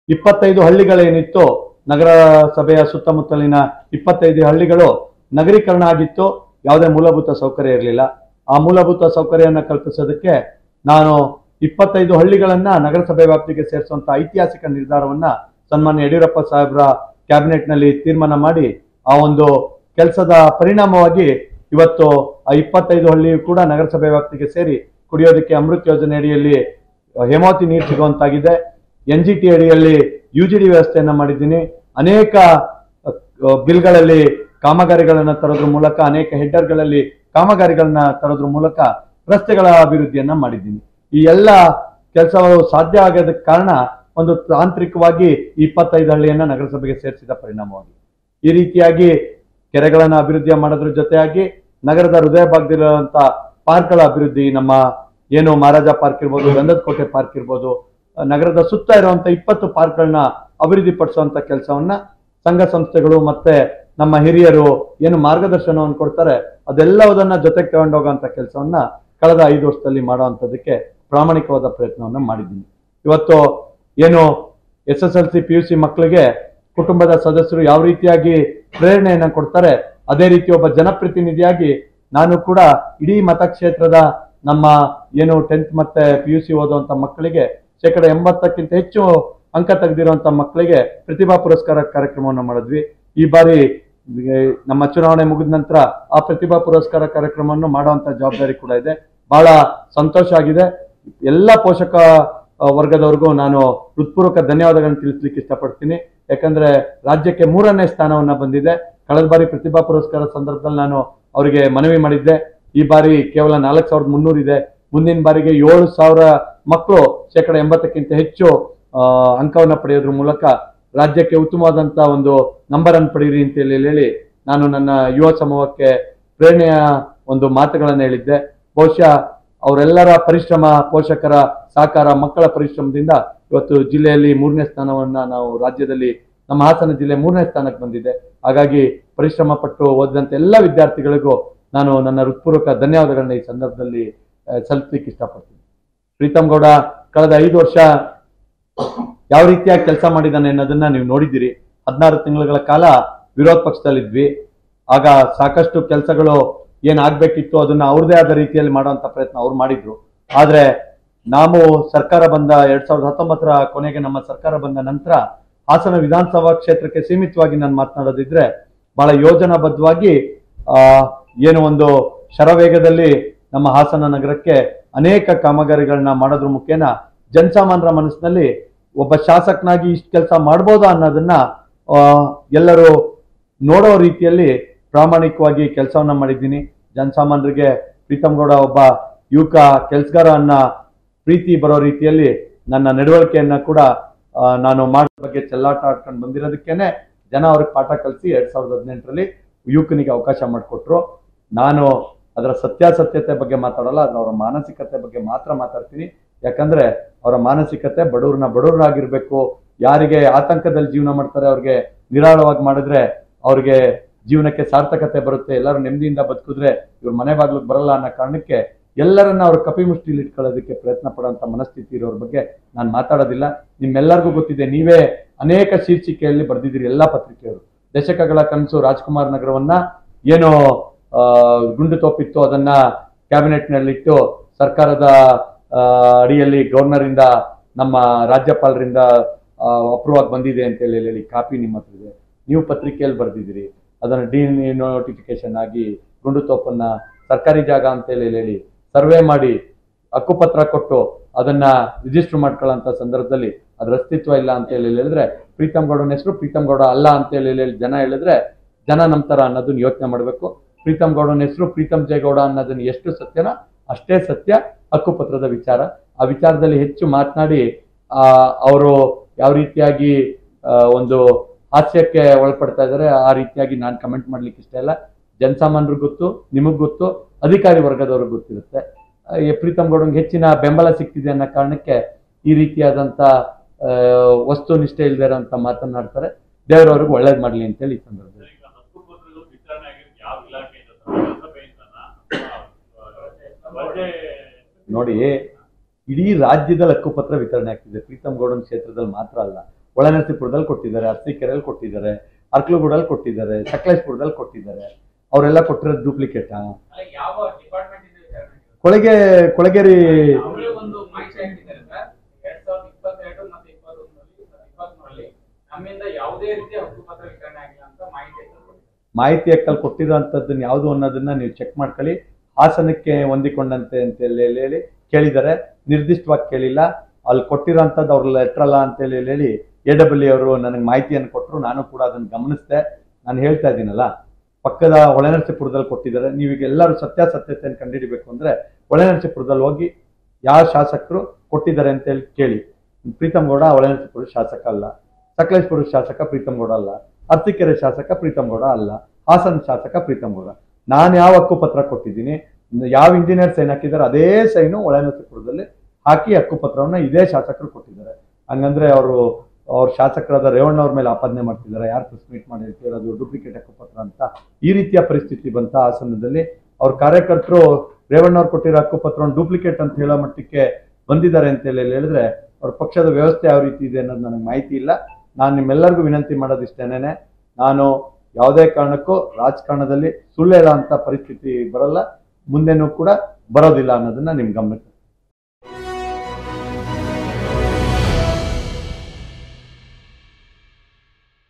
ಇಪ್ಪತ್ತೈದು ಹಳ್ಳಿಗಳೇನಿತ್ತು ನಗರ ಸಭೆಯ ಸುತ್ತಮುತ್ತಲಿನ ಇಪ್ಪತ್ತೈದು ಹಳ್ಳಿಗಳು ನಗರೀಕರಣ ಆಗಿತ್ತು ಯಾವುದೇ ಮೂಲಭೂತ ಸೌಕರ್ಯ ಇರಲಿಲ್ಲ ಆ ಮೂಲಭೂತ ಸೌಕರ್ಯವನ್ನು ಕಲ್ಪಿಸೋದಕ್ಕೆ ನಾನು ಇಪ್ಪತ್ತೈದು ಹಳ್ಳಿಗಳನ್ನ ನಗರಸಭೆ ವ್ಯಾಪ್ತಿಗೆ ಸೇರಿಸುವಂತ ಐತಿಹಾಸಿಕ ನಿರ್ಧಾರವನ್ನ ಸನ್ಮಾನ್ಯ ಯಡಿಯೂರಪ್ಪ ಸಾಹೇಬ್ರ ಕ್ಯಾಬಿನೆಟ್ ನಲ್ಲಿ ತೀರ್ಮಾನ ಮಾಡಿ ಆ ಒಂದು ಕೆಲಸದ ಪರಿಣಾಮವಾಗಿ ಇವತ್ತು ಆ ಇಪ್ಪತ್ತೈದು ಹಳ್ಳಿಯು ಕೂಡ ನಗರಸಭೆ ವ್ಯಾಪ್ತಿಗೆ ಸೇರಿ ಕುಡಿಯೋದಕ್ಕೆ ಅಮೃತ್ ಯೋಜನೆ ಅಡಿಯಲ್ಲಿ ಹೇಮಾವತಿ ನೀರು ಸಿಗುವಂತಾಗಿದೆ ಎನ್ ಜಿ ಟಿ ಅಡಿಯಲ್ಲಿ ಯು ಜಿ ಡಿ ವ್ಯವಸ್ಥೆಯನ್ನ ಮಾಡಿದ್ದೀನಿ ಅನೇಕ ಅಹ್, ಬಿಲ್ಗಳಲ್ಲಿ ಕಾಮಗಾರಿಗಳನ್ನ ತರೋದ್ರ ಮೂಲಕ ಅನೇಕ ಹೆಡ್ಡರ್ಗಳಲ್ಲಿ ಕಾಮಗಾರಿಗಳನ್ನ ತರೋದ್ರ ಮೂಲಕ ರಸ್ತೆಗಳ ಅಭಿವೃದ್ಧಿಯನ್ನ ಮಾಡಿದ್ದೀನಿ ಈ ಎಲ್ಲ ಕೆಲಸಗಳು ಸಾಧ್ಯ ಆಗೋದಕ್ಕೆ ಕಾರಣ ಒಂದು ತಾಂತ್ರಿಕವಾಗಿ ಈ ಇಪ್ಪತ್ತೈದು ಹಳ್ಳಿಯನ್ನ ನಗರಸಭೆಗೆ ಸೇರಿಸಿದ ಪರಿಣಾಮವಾಗಿ ಈ ರೀತಿಯಾಗಿ ಕೆರೆಗಳನ್ನ ಅಭಿವೃದ್ಧಿ ಮಾಡೋದ್ರ ಜೊತೆಯಾಗಿ ನಗರದ ಹೃದಯ ಭಾಗದಲ್ಲಿರುವಂತ ಪಾರ್ಕ್ಗಳ ಅಭಿವೃದ್ಧಿ ನಮ್ಮ ಏನು ಮಹಾರಾಜ ಪಾರ್ಕ್ ಇರ್ಬೋದು ಗಂಧದ ಕೋಟೆ ಪಾರ್ಕ್ ಇರ್ಬೋದು ಅಹ್, ನಗರದ ಸುತ್ತ ಇರುವಂತ ಇಪ್ಪತ್ತು ಪಾರ್ಕ್ಗಳನ್ನ ಅಭಿವೃದ್ಧಿ ಪಡಿಸುವಂತ ಕೆಲಸವನ್ನ ಸಂಘ ಸಂಸ್ಥೆಗಳು ಮತ್ತೆ ನಮ್ಮ ಹಿರಿಯರು ಏನು ಮಾರ್ಗದರ್ಶನವನ್ನು ಕೊಡ್ತಾರೆ ಅದೆಲ್ಲವುದನ್ನ ಜೊತೆಗೆ ತಗೊಂಡೋಗುವಂತ ಕೆಲಸವನ್ನ ಕಳೆದ ಐದು ವರ್ಷದಲ್ಲಿ ಮಾಡುವಂತದಕ್ಕೆ ಪ್ರಾಮಾಣಿಕವಾದ ಪ್ರಯತ್ನವನ್ನ ಮಾಡಿದ್ದೀನಿ ಇವತ್ತು ಏನು S S L C P U C ಮಕ್ಕಳಿಗೆ ಕುಟುಂಬದ ಸದಸ್ಯರು ಯಾವ ರೀತಿಯಾಗಿ ಪ್ರೇರಣೆಯನ್ನ ಕೊಡ್ತಾರೆ ಅದೇ ರೀತಿ ಒಬ್ಬ ಜನಪ್ರತಿನಿಧಿಯಾಗಿ ನಾನು ಕೂಡ ಇಡೀ ಮತಕ್ಷೇತ್ರದ ನಮ್ಮ ಏನು ಟೆಂತ್ ಮತ್ತೆ ಪಿ ಯು ಸಿ ಓದುವಂತ ಮಕ್ಕಳಿಗೆ ಶೇಕಡ ಎಂಬತ್ತಕ್ಕಿಂತ ಹೆಚ್ಚು ಅಂಕ ತೆಗೆದಿರುವಂತ ಮಕ್ಕಳಿಗೆ ಪ್ರತಿಭಾ ಪುರಸ್ಕಾರ ಕಾರ್ಯಕ್ರಮವನ್ನು ಮಾಡಿದ್ವಿ ಈ ಬಾರಿ ಏ, ನಮ್ಮ ಚುನಾವಣೆ ಮುಗಿದ ನಂತರ ಆ ಪ್ರತಿಭಾ ಪುರಸ್ಕಾರ ಕಾರ್ಯಕ್ರಮವನ್ನು ಮಾಡುವಂತ ಜವಾಬ್ದಾರಿ ಕೂಡ ಇದೆ ಬಹಳ ಸಂತೋಷ ಆಗಿದೆ ಎಲ್ಲ ಪೋಷಕ ಆ, ವರ್ಗದವರಿಗೂ ನಾನು ಹೃತ್ಪೂರ್ವಕ ಧನ್ಯವಾದಗಳನ್ನು ತಿಳಿಸ್ಲಿಕ್ಕೆ ಇಷ್ಟಪಡ್ತೀನಿ ಯಾಕಂದ್ರೆ ರಾಜ್ಯಕ್ಕೆ ಮೂರನೇ ಸ್ಥಾನವನ್ನ ಬಂದಿದೆ ಕಳೆದ ಬಾರಿ ಪ್ರತಿಭಾ ಪುರಸ್ಕಾರ ಸಂದರ್ಭದಲ್ಲಿ ನಾನು ಅವರಿಗೆ ಮನವಿ ಮಾಡಿದ್ದೆ ಈ ಬಾರಿ ಕೇವಲ ನಾಲ್ಕು ಸಾವಿರದ ಮುನ್ನೂರು ಇದೆ ಮುಂದಿನ ಬಾರಿಗೆ ಏಳು ಸಾವಿರ ಮಕ್ಕಳು ಶೇಕಡ ಎಂಬತ್ತಕ್ಕಿಂತ ಹೆಚ್ಚು ಆ, ಅಂಕವನ್ನ ಪಡೆಯೋದ್ರ ಮೂಲಕ ರಾಜ್ಯಕ್ಕೆ ಉತ್ತಮವಾದಂತ ಒಂದು ನಂಬರ್ ಅನ್ನು ಪಡೀರಿ ಅಂತ ಹೇಳಿ ಹೇಳಿ ನಾನು ನನ್ನ ಯುವ ಸಮೂಹಕ್ಕೆ ಪ್ರೇರಣೆಯ ಒಂದು ಮಾತುಗಳನ್ನು ಹೇಳಿದ್ದೆ ಬಹುಶಃ ಅವರೆಲ್ಲರ ಪರಿಶ್ರಮ ಪೋಷಕರ ಸಹಕಾರ ಮಕ್ಕಳ ಪರಿಶ್ರಮದಿಂದ ಇವತ್ತು ಜಿಲ್ಲೆಯಲ್ಲಿ ಮೂರನೇ ಸ್ಥಾನವನ್ನ ನಾವು ರಾಜ್ಯದಲ್ಲಿ ನಮ್ಮ ಹಾಸನ ಜಿಲ್ಲೆ ಮೂರನೇ ಸ್ಥಾನಕ್ಕೆ ಬಂದಿದೆ ಹಾಗಾಗಿ ಪರಿಶ್ರಮ ಪಟ್ಟು ಓದಿದಂತ ಎಲ್ಲ ವಿದ್ಯಾರ್ಥಿಗಳಿಗೂ ನಾನು ನನ್ನ ಹೃತ್ಪೂರ್ವಕ ಧನ್ಯವಾದಗಳನ್ನ ಈ ಸಂದರ್ಭದಲ್ಲಿ ಆ, ಸಲ್ಲಿಸ್ಲಿಕ್ಕೆ ಇಷ್ಟಪಡ್ತೀನಿ ಪ್ರೀತಮ್ ಗೌಡ ಕಳೆದ ಐದು ವರ್ಷ ಯಾವ ರೀತಿಯಾಗಿ ಕೆಲಸ ಮಾಡಿದ್ದಾನೆ ಅನ್ನೋದನ್ನ ನೀವು ನೋಡಿದ್ದೀರಿ ಹದಿನಾರು ತಿಂಗಳ ಕಾಲ ವಿರೋಧ ಪಕ್ಷದಲ್ಲಿದ್ವಿ ಆಗ ಸಾಕಷ್ಟು ಕೆಲಸಗಳು ಏನ್ ಆಗ್ಬೇಕಿತ್ತು ಅದನ್ನ ಅವ್ರದೇ ಆದ ರೀತಿಯಲ್ಲಿ ಮಾಡುವಂತ ಪ್ರಯತ್ನ ಅವ್ರು ಮಾಡಿದ್ರು ಆದ್ರೆ ನಾವು ಸರ್ಕಾರ ಬಂದ ಎರಡ್ ಸಾವಿರದ ಹತ್ತೊಂಬತ್ತರ ಕೊನೆಗೆ ನಮ್ಮ ಸರ್ಕಾರ ಬಂದ ನಂತರ ಹಾಸನ ವಿಧಾನಸಭಾ ಕ್ಷೇತ್ರಕ್ಕೆ ಸೀಮಿತವಾಗಿ ನಾನು ಮಾತನಾಡೋದಿದ್ರೆ ಬಹಳ ಯೋಜನಾಬದ್ಧವಾಗಿ ಆ ಏನು ಒಂದು ಶರವೇಗದಲ್ಲಿ ನಮ್ಮ ಹಾಸನ ನಗರಕ್ಕೆ ಅನೇಕ ಕಾಮಗಾರಿಗಳನ್ನ ಮಾಡೋದ್ರ ಮುಖೇನ ಜನಸಾಮಾನ್ಯರ ಮನಸ್ಸಿನಲ್ಲಿ ಒಬ್ಬ ಶಾಸಕನಾಗಿ ಇಷ್ಟು ಕೆಲಸ ಮಾಡ್ಬೋದಾ ಅನ್ನೋದನ್ನ ಆ, ಎಲ್ಲರೂ ನೋಡೋ ರೀತಿಯಲ್ಲಿ ಪ್ರಾಮಾಣಿಕವಾಗಿ ಕೆಲಸವನ್ನ ಮಾಡಿದ್ದೀನಿ ಜನಸಾಮಾನ್ಯರಿಗೆ ಪ್ರೀತಮ್ ಗೌಡ ಒಬ್ಬ ಯುವಕ ಕೆಲಸಗಾರ ಅನ್ನ ಪ್ರೀತಿ ಬರೋ ರೀತಿಯಲ್ಲಿ ನನ್ನ ನಡವಳಿಕೆಯನ್ನ ಕೂಡ ಆ, ನಾನು ಮಾಡೋ ಬಗ್ಗೆ ಚೆಲ್ಲಾಟ ಆಡ್ಕೊಂಡು ಬಂದಿರೋದಕ್ಕೇನೆ ಜನ ಅವ್ರಿಗೆ ಪಾಠ ಕಲಿಸಿ ಎರಡ್ ಸಾವಿರದ ಹದಿನೆಂಟರಲ್ಲಿ ಯುವಕನಿಗೆ ಅವಕಾಶ ಮಾಡಿಕೊಟ್ರು ನಾನು ಅದರ ಸತ್ಯಾಸತ್ಯತೆ ಬಗ್ಗೆ ಮಾತಾಡಲ್ಲ ಅದನ್ನ ಅವರ ಮಾನಸಿಕತೆ ಬಗ್ಗೆ ಮಾತ್ರ ಮಾತಾಡ್ತೀನಿ ಯಾಕಂದ್ರೆ ಅವರ ಮಾನಸಿಕತೆ ಬಡವ್ರನ್ನ ಬಡವ್ರನ್ನಾಗಿರ್ಬೇಕು ಯಾರಿಗೆ ಆತಂಕದಲ್ಲಿ ಜೀವನ ಮಾಡ್ತಾರೆ ಅವ್ರಿಗೆ ನಿರಾಳವಾಗಿ ಮಾಡಿದ್ರೆ ಅವ್ರಿಗೆ ಜೀವನಕ್ಕೆ ಸಾರ್ಥಕತೆ ಬರುತ್ತೆ ಎಲ್ಲರೂ ನೆಮ್ಮದಿಯಿಂದ ಬದುಕಿದ್ರೆ ಇವ್ರ ಮನೆ ಬಾಗ್ಲಿಗೆ ಬರಲ್ಲ ಅನ್ನೋ ಕಾರಣಕ್ಕೆ ಎಲ್ಲರನ್ನ ಅವ್ರ ಕಪಿ ಮುಷ್ಟಿಲಿ ಇಟ್ಕೊಳ್ಳೋದಕ್ಕೆ ಪ್ರಯತ್ನ ಪಡುವಂತ ಮನಸ್ಥಿತಿ ಇರೋರ ಬಗ್ಗೆ ನಾನು ಮಾತಾಡೋದಿಲ್ಲ ನಿಮ್ಮೆಲ್ಲರಿಗೂ ಗೊತ್ತಿದೆ ನೀವೇ ಅನೇಕ ಶೀರ್ಷಿಕೆಯಲ್ಲಿ ಬರೆದಿದ್ದೀರಿ ಎಲ್ಲಾ ಪತ್ರಿಕೆಯವರು ದಶಕಗಳ ಕನಸು ರಾಜ್ಕುಮಾರ್ ನಗರವನ್ನ ಏನು ಆ, ಗುಂಡು ತೋಪಿತ್ತು ಅದನ್ನ ಕ್ಯಾಬಿನೆಟ್ ನಲ್ಲಿಟ್ಟು ಸರ್ಕಾರದ ಆ, ಅಡಿಯಲ್ಲಿ ಗವರ್ನರ್ ಇಂದ ನಮ್ಮ ರಾಜ್ಯಪಾಲರಿಂದ ಅಪ್ರೂವ್ ಆಗಿ ಬಂದಿದೆ ಅಂತ ಹೇಳಿ ಹೇಳಿ ಕಾಪಿ ನಿಮ್ಮ ಹತ್ರ ಇದೆ ನೀವು ಪತ್ರಿಕೆಯಲ್ಲಿ ಬರೆದಿದ್ದೀರಿ ಅದನ್ನ ಡಿ ನೋಟಿಫಿಕೇಶನ್ ಆಗಿ ಗುಂಡು ತೋಪನ್ನ ಸರ್ಕಾರಿ ಜಾಗ ಅಂತ ಹೇಳಿ ಹೇಳಿ ಸರ್ವೆ ಮಾಡಿ ಹಕ್ಕುಪತ್ರ ಕೊಟ್ಟು ಅದನ್ನ ರಿಜಿಸ್ಟರ್ ಮಾಡ್ಕೊಳ್ಳೋಂಥ ಸಂದರ್ಭದಲ್ಲಿ ಅದ್ರ ಅಸ್ತಿತ್ವ ಇಲ್ಲ ಅಂತ ಹೇಳಿ ಹೇಳಿದ್ರೆ ಪ್ರೀತಮ್ ಗೌಡನ ಹೆಸರು ಪ್ರೀತಮ್ ಗೌಡ ಅಲ್ಲ ಅಂತ ಹೇಳಿ ಹೇಳಿ ಜನ ಹೇಳಿದ್ರೆ ಜನ ನಂಬ್ತಾರ ಅನ್ನೋದನ್ನ ಯೋಚನೆ ಮಾಡಬೇಕು ಪ್ರೀತಮ್ ಗೌಡನ ಹೆಸರು ಪ್ರೀತಮ್ ಜಯಗೌಡ ಅನ್ನೋದನ್ನ ಎಷ್ಟು ಸತ್ಯನ ಅಷ್ಟೇ ಸತ್ಯ ಹಕ್ಕುಪತ್ರದ ವಿಚಾರ ಆ ವಿಚಾರದಲ್ಲಿ ಹೆಚ್ಚು ಮಾತನಾಡಿ ಆ ಅವರು ಯಾವ ರೀತಿಯಾಗಿ ಆ, ಒಂದು ಹಾಸ್ಯಕ್ಕೆ ಒಳಪಡ್ತಾ ಇದ್ದಾರೆ ಆ ರೀತಿಯಾಗಿ ನಾನು ಕಮೆಂಟ್ ಮಾಡ್ಲಿಕ್ಕೆ ಇಷ್ಟ ಇಲ್ಲ ಜನಸಾಮಾನ್ಯರಿಗೆ ಗೊತ್ತು ನಿಮಗ್ ಗೊತ್ತು ಅಧಿಕಾರಿ ವರ್ಗದವ್ರಿಗೆ ಗೊತ್ತಿರುತ್ತೆ ಆ, ಈ ಪ್ರೀತಮ್ ಗೌಡಂಗೆ ಹೆಚ್ಚಿನ ಬೆಂಬಲ ಸಿಗ್ತಿದೆ ಅನ್ನೋ ಕಾರಣಕ್ಕೆ ಈ ರೀತಿಯಾದಂತ ಆ, ವಸ್ತು ನಿಷ್ಠೆ ಇಲ್ದೇ ಇರೋಂಥ ಮಾತನ್ನಾಡ್ತಾರೆ ದೇವರವ್ರಿಗೆ ಒಳ್ಳೇದ್ ಮಾಡ್ಲಿ ಅಂತೇಳಿ ಈ ಸಂದರ್ಭದಲ್ಲಿ ಈಗ ಹಕ್ಕುಪತ್ರಗಳು ವಿತರಣೆ ಆಗಿರೋದು ಯಾವ ಇಲಾಖೆಯಿಂದ ಸರ್? ನಗರಸಭೆಯಿಂದನಾ? ಅಥವಾ ವಜೆ ನೋಡಿ ಇಡೀ ರಾಜ್ಯದಲ್ಲಿ ಹಕ್ಕುಪತ್ರ ವಿತರಣೆ ಆಗ್ತಿದೆ ಪ್ರೀತಮ್ ಗೌಡನ್ ಕ್ಷೇತ್ರದಲ್ಲಿ ಮಾತ್ರ ಅಲ್ಲ ಒಳನರಸೀಪುರದಲ್ಲಿ ಕೊಟ್ಟಿದ್ದಾರೆ ಅರಸೀಕೆರೆಯಲ್ಲಿ ಕೊಟ್ಟಿದ್ದಾರೆ ಅರ್ಕಲಗೂಡಲ್ಲಿ ಕೊಟ್ಟಿದ್ದಾರೆ ಸಕಲೇಶ್ಪುರದಲ್ಲಿ ಕೊಟ್ಟಿದ್ದಾರೆ ಅವರೆಲ್ಲ ಕೊಟ್ಟಿರೋದು ಡೂಪ್ಲಿಕೇಟಾ ಅಲ್ಲ ಯಾವ ಡಿಪಾರ್ಟ್ಮೆಂಟ್ ಇಂದ ವಿಚಾರಣೆ ಆಗಿರೋದು? ಕೊಳಗೆ ಕೊಳಗೇರಿ ಅವರೇ ಒಂದು ಮಾಹಿತಿ ಹಾಕಿದ್ದಾರೆ ಸರ್ ಎರಡ್ ಸಾವಿರದ ಇಪ್ಪತ್ತೆರಡು ಮತ್ತೆ ಇಪ್ಪತ್ತೊಂದರಲ್ಲಿ ಇಪ್ಪತ್ಮೂರರಲ್ಲಿ ನಮ್ಮಿಂದ ಯಾವುದೇ ರೀತಿಯ ಹಕ್ಕುಪತ್ರ ವಿತರಣೆ ಆಗಿಲ್ಲ ಅಂತ ಮಾಹಿತಿ ಕೊಟ್ಟಿದ್ದಾರೆ ಮಾಹಿತಿ ಹಕ್ಕಲ್ಲಿ ಕೊಟ್ಟಿರೋಂಥದ್ದನ್ನ ಯಾವುದು ಅನ್ನೋದನ್ನ ನೀವು ಚೆಕ್ ಮಾಡ್ಕೊಳ್ಳಿ ಹಾಸನಕ್ಕೆ ಹೊಂದಿಕೊಂಡಂತೆ ಅಂತ ಹೇಳಿ ಹೇಳಿ ಕೇಳಿದ್ದಾರೆ ನಿರ್ದಿಷ್ಟವಾಗಿ ಕೇಳಿಲ್ಲ ಅಲ್ಲಿ ಕೊಟ್ಟಿರೋಂಥದ್ದು ಅವ್ರ ಲೆಟ್ರ್ ಅಲ್ಲ ಅಂತ ಹೇಳಿ ಹೇಳಿ ಎ ಡಬ್ಲ್ಯೂ ಅವರು ನನಗೆ ಮಾಹಿತಿಯನ್ನು ಕೊಟ್ಟರು ನಾನು ಕೂಡ ಅದನ್ನು ಗಮನಿಸಿದೆ ನಾನು ಹೇಳ್ತಾ ಇದ್ದೀನಲ್ಲ ಪಕ್ಕದ ಹೊಳೆನರಸೀಪುರದಲ್ಲಿ ಕೊಟ್ಟಿದ್ದಾರೆ ನೀವೀಗ ಎಲ್ಲರೂ ಸತ್ಯಾಸತ್ಯತೆಯನ್ನು ಕಂಡುಹಿಡಿಬೇಕು ಅಂದ್ರೆ ಹೊಳೆನರಸೀಪುರದಲ್ಲಿ ಹೋಗಿ ಯಾವ ಶಾಸಕರು ಕೊಟ್ಟಿದ್ದಾರೆ ಅಂತ ಹೇಳಿ ಕೇಳಿ ಪ್ರೀತಮ್ ಗೌಡ ಹೊಳೆನರಸೀಪುರ ಶಾಸಕ ಅಲ್ಲ ಸಕಲೇಶ್ಪುರ ಶಾಸಕ ಪ್ರೀತಮ್ ಗೌಡ ಅಲ್ಲ ಅರಸೀಕೆರೆ ಶಾಸಕ ಪ್ರೀತಮ್ ಗೌಡ ಅಲ್ಲ ಹಾಸನ ಶಾಸಕ ಪ್ರೀತಮ್ ಗೌಡ ನಾನು ಯಾವ ಹಕ್ಕುಪತ್ರ ಕೊಟ್ಟಿದ್ದೀನಿ ಯಾವ ಇಂಜಿನಿಯರ್ ಸೈನ್ ಹಾಕಿದ್ದಾರೆ ಅದೇ ಸೈನು ಒಳನರಸೀಪುರದಲ್ಲಿ ಹಾಕಿ ಹಕ್ಕುಪತ್ರವನ್ನ ಇದೇ ಶಾಸಕರು ಕೊಟ್ಟಿದ್ದಾರೆ ಹಂಗಂದ್ರೆ ಅವರು ಅವ್ರ ಶಾಸಕರಾದ ರೇವಣ್ಣವ್ರ ಮೇಲೆ ಆಪಾದನೆ ಮಾಡ್ತಿದ್ದಾರೆ ಯಾರು ಪ್ರೆಸ್ ಮೀಟ್ ಮಾಡಿ ಹೇಳ್ತಿದ್ದಾರೆ ಅದು ಡೂಪ್ಲಿಕೇಟ್ ಹಕ್ಕುಪತ್ರ ಅಂತ ಈ ರೀತಿಯ ಪರಿಸ್ಥಿತಿ ಬಂತ ಹಾಸನದಲ್ಲಿ ಅವ್ರ ಕಾರ್ಯಕರ್ತರು ರೇವಣ್ಣವ್ರು ಕೊಟ್ಟಿರೋ ಹಕ್ಕುಪತ್ರವನ್ನು ಡೂಪ್ಲಿಕೇಟ್ ಅಂತ ಹೇಳೋ ಮಟ್ಟಕ್ಕೆ ಬಂದಿದ್ದಾರೆ ಅಂತ ಹೇಳಿ ಹೇಳಿದ್ರೆ ಅವ್ರ ಪಕ್ಷದ ವ್ಯವಸ್ಥೆ ಯಾವ ರೀತಿ ಇದೆ ಅನ್ನೋದು ನನಗೆ ಮಾಹಿತಿ ಇಲ್ಲ ನಾನು ನಿಮ್ಮೆಲ್ಲರಿಗೂ ವಿನಂತಿ ಮಾಡೋದಿಷ್ಟೇನೆ ನಾನು ಯಾವುದೇ ಕಾರಣಕ್ಕೂ ರಾಜಕಾರಣದಲ್ಲಿ ಸುಳ್ಳು ಹೇಳೋ ಅಂತ ಪರಿಸ್ಥಿತಿ ಬರಲ್ಲ ಮುಂದೆನೂ ಕೂಡ ಬರೋದಿಲ್ಲ ಅನ್ನೋದನ್ನ ನಿಮ್ ಗಮನಕ್ಕೆ